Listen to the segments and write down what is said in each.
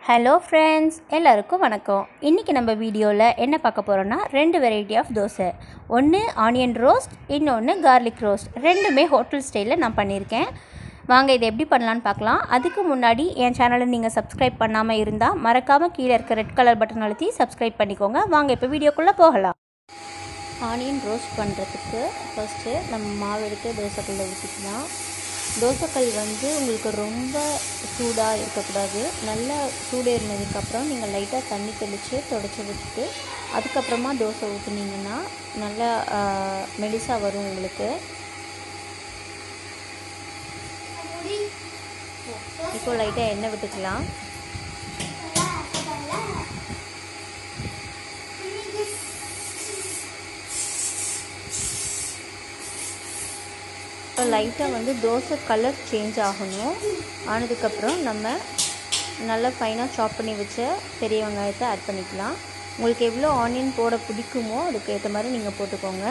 hello friends எல்லாருக்கும் வணக்கம் இன்றைக்கி நம்ம வீடியோவில் என்ன பார்க்க போகிறோன்னா ரெண்டு வெரைட்டி ஆஃப் தோசை ஒன்று ஆனியன் ரோஸ்ட் இன்னொன்று கார்லிக் ரோஸ்ட் ரெண்டுமே ஹோட்டல் ஸ்டைலில் நான் பண்ணியிருக்கேன் வாங்க இதை எப்படி பண்ணலான்னு பார்க்கலாம் அதுக்கு முன்னாடி என் சேனலை நீங்கள் சப்ஸ்கிரைப் பண்ணாமல் இருந்தால் மறக்காமல் கீழே இருக்க ரெட் கலர் பட்டன் அழுத்தி சப்ஸ்கிரைப் பண்ணிக்கோங்க வாங்க இப்போ வீடியோக்குள்ளே போகலாம் ஆனியன் ரோஸ்ட் பண்ணுறதுக்கு ஃபஸ்ட்டு நம்ம மாவு எடுத்து தோசைக்கல்லில் ஊற்றிக்கலாம் தோசைக்கல் வந்து உங்களுக்கு ரொம்ப சூடாக இருக்கக்கூடாது நல்லா சூடு ஏறினதுக்கப்புறம் நீங்கள் லைட்டாக தண்ணி தெளித்து தொடச்சி விட்டுட்டு அதுக்கப்புறமா தோசை ஊற்றுனீங்கன்னா நல்லா மெலிசாக வரும் உங்களுக்கு இப்போ லைட்டாக எண்ணெய் விட்டுக்கலாம் இப்போ லைட்டாக வந்து தோசை கலர் சேஞ்ச் ஆகணும் ஆனதுக்கப்புறம் நம்ம நல்லா ஃபைனாக சாப் பண்ணி வச்ச பெரிய வெங்காயத்தை ஆட் பண்ணிக்கலாம் உங்களுக்கு எவ்வளோ ஆனியன் போட பிடிக்குமோ அதுக்கு ஏற்ற மாதிரி நீங்கள் போட்டுக்கோங்க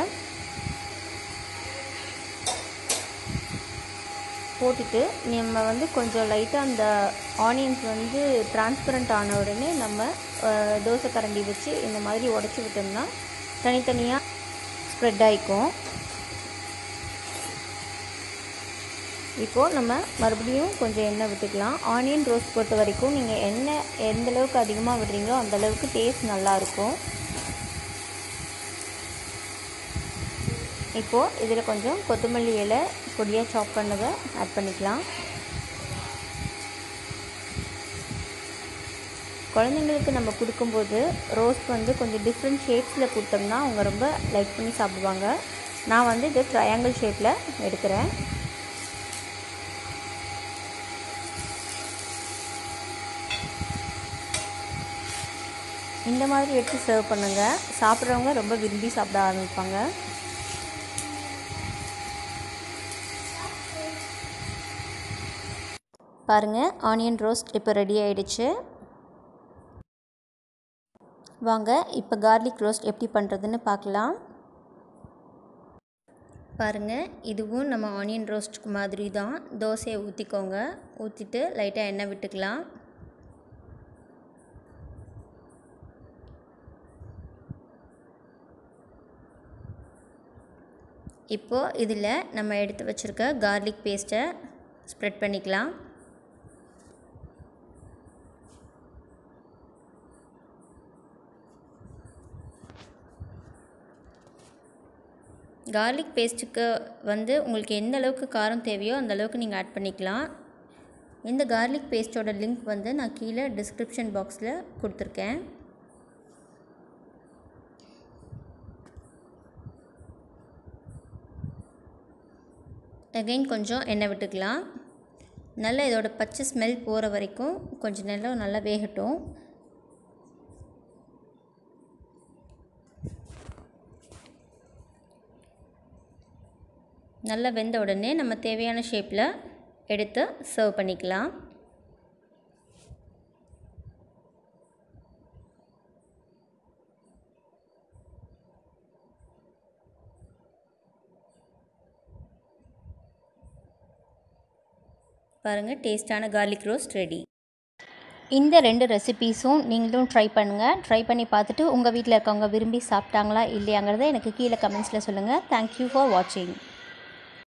போட்டுட்டு நம்ம வந்து கொஞ்சம் லைட்டாக அந்த ஆனியன்ஸ் வந்து டிரான்ஸ்பரண்ட் ஆன உடனே நம்ம தோசை கரண்டி வச்சு இந்த மாதிரி உடச்சி விட்டோம்னா தனித்தனியாக ஸ்ப்ரெட் ஆகிக்கும் இப்போது நம்ம மறுபடியும் கொஞ்சம் எண்ணெய் விட்டுக்கலாம் ஆனியன் ரோஸ்ட் பொறுத்த வரைக்கும் நீங்கள் எண்ணெய் எந்த அளவுக்கு அதிகமாக விடுறீங்களோ அந்த அளவுக்கு டேஸ்ட் நல்லாயிருக்கும் இப்போது இதில் கொஞ்சம் கொத்தமல்லி இலை பொடியாக சாப் பண்ணதை ஆட் பண்ணிக்கலாம் குழந்தைங்களுக்கு நம்ம கொடுக்கும்போது ரோஸ்ட் வந்து கொஞ்சம் டிஃப்ரெண்ட் ஷேப்ஸில் கொடுத்தோம்னா அவங்க ரொம்ப லைக் பண்ணி சாப்பிடுவாங்க நான் வந்து இது ட்ரையாங்கிள் ஷேப்பில் எடுக்கிறேன் இந்த மாதிரி எடுத்து சர்வ் பண்ணுங்கள் சாப்பிட்றவங்க ரொம்ப விரும்பி சாப்பிட ஆரம்பிப்பாங்க பாருங்கள் ஆனியன் ரோஸ்ட் இப்போ ரெடி ஆயிடுச்சு வாங்க இப்போ கார்லிக் ரோஸ்ட் எப்படி பண்ணுறதுன்னு பார்க்கலாம் பாருங்கள் இதுவும் நம்ம ஆனியன் ரோஸ்ட்டுக்கு மாதிரி தான் தோசையை ஊற்றிக்கோங்க ஊற்றிட்டு லைட்டாக எண்ணெய் விட்டுக்கலாம் இப்போது இதில் நம்ம எடுத்து வச்சுருக்க கார்லிக் பேஸ்ட்டை ஸ்ப்ரெட் பண்ணிக்கலாம் கார்லிக் பேஸ்ட்டுக்கு வந்து உங்களுக்கு எந்த அளவுக்கு காரம் தேவையோ அந்த அளவுக்கு நீங்கள் ஆட் பண்ணிக்கலாம் இந்த கார்லிக் பேஸ்ட்டோட லிங்க் வந்து நான் கீழே டிஸ்கிரிப்ஷன் பாக்ஸில் கொடுத்துருக்கேன் அகைன் கொஞ்சம் எண்ணெய் விட்டுக்கலாம் நல்லா இதோட பச்சை ஸ்மெல் போகிற வரைக்கும் கொஞ்சம் நேரம் நல்லா வேகட்டும் நல்லா வெந்த உடனே நம்ம தேவையான ஷேப்பில் எடுத்து சர்வ் பண்ணிக்கலாம் பாருங்கள் டேஸ்டான கார்லிக் ரோஸ்ட் ரெடி இந்த ரெண்டு ரெசிபீஸும் நீங்களும் ட்ரை பண்ணுங்கள் ட்ரை பண்ணி பார்த்துட்டு உங்கள் வீட்டில் இருக்கவங்க விரும்பி சாப்பிட்டாங்களா இல்லையாங்கிறத எனக்கு கீழே கமெண்ட்ஸில் சொல்லுங்கள் தேங்க்யூ ஃபார் வாட்சிங்